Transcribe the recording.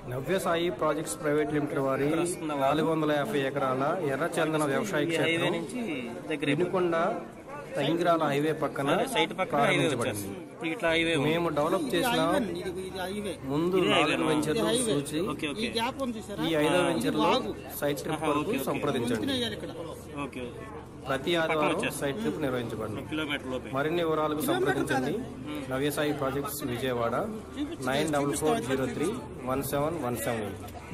నవ్యసాయి projects private limited వారి నాలుగు వందల యాభై ఎకరాల ఎర్రచందన వ్యవసాయ ఈ హైవే క్షేత్రం నుంచి దగ్గర వినుకొండ తంగిరాల హైవే పక్కన సైట్ పక్కన హైవే ప్రారంభించబడింది వచ్చేస్తుంది ఇప్పుడు ఇట్లా హైవే ఉంది. మేము డెవలప్ చేసిన ఇది ఇది హైవే ముందు ఇది నాలుగు హైవే. వెంచర్లు ఇది హైవే. సూచి ఓకే ఈ ఓకే గ్యాప్ ఉంది చూసారా ఈ ఐదో ఆ, వెంచర్లో వాగు. సైట్ ట్రిప్ ఆహా, వరకు ఓకే, ఓకే. సంప్రదించండి వేయాలి ఇక్కడ ఓకే ఓకే ప్రతి ఆదివారం వచ్చేస్తుంది. సైట్ ట్రిప్ నిర్వహించబడింది కిలోమీటర్ లోపే మరిన్ని వివరాలకు సంప్రదించండి Navyasai projects Vijayawada nine double four zero three one seven one seven eight